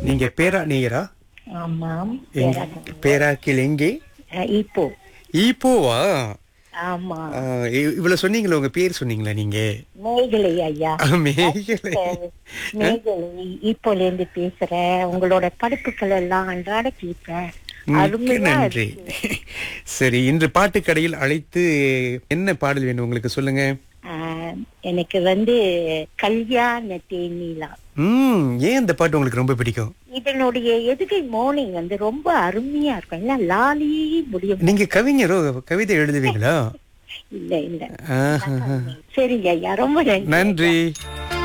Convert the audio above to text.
நீங்க பேரா நேயரா ஆமாம் எங்க- பேராக்கில் எங்கே அஹ், இப்போ ஈப்போவா ஆமா ஆ, இ- இவ்வளவு சொன்னீங்களா உங்க பேர் சொன்னீங்களா நீங்க மேகலை ஐயா ஆ, மேகலை மேகலை இப்போல இருந்து பேசுறேன் உங்களோட படுப்புகள் எல்லாம் அன்றாட கேட்பேன் மிக்க அருமையா நன்றி சரி இன்று பாட்டுக்கடையில் அழைத்து என்ன பாடல் வேணும் உங்களுக்கு சொல்லுங்க ஆஹ், எனக்கு வந்து கல்யாண தேனிலா ம் ஏன் இந்த பாட்டு உங்களுக்கு ரொம்ப பிடிக்கும் இதனுடைய எதுகை மோர்னிங் வந்து ரொம்ப அருமையா இருக்கும் எல்லாம் லாலி முடியும் நீங்க கவிஞரோ கவிதை எழுதுவீங்களா இல்ல இல்ல ஆஹா. சரிங்க ஐயா ரொம்ப நன்றி நன்றி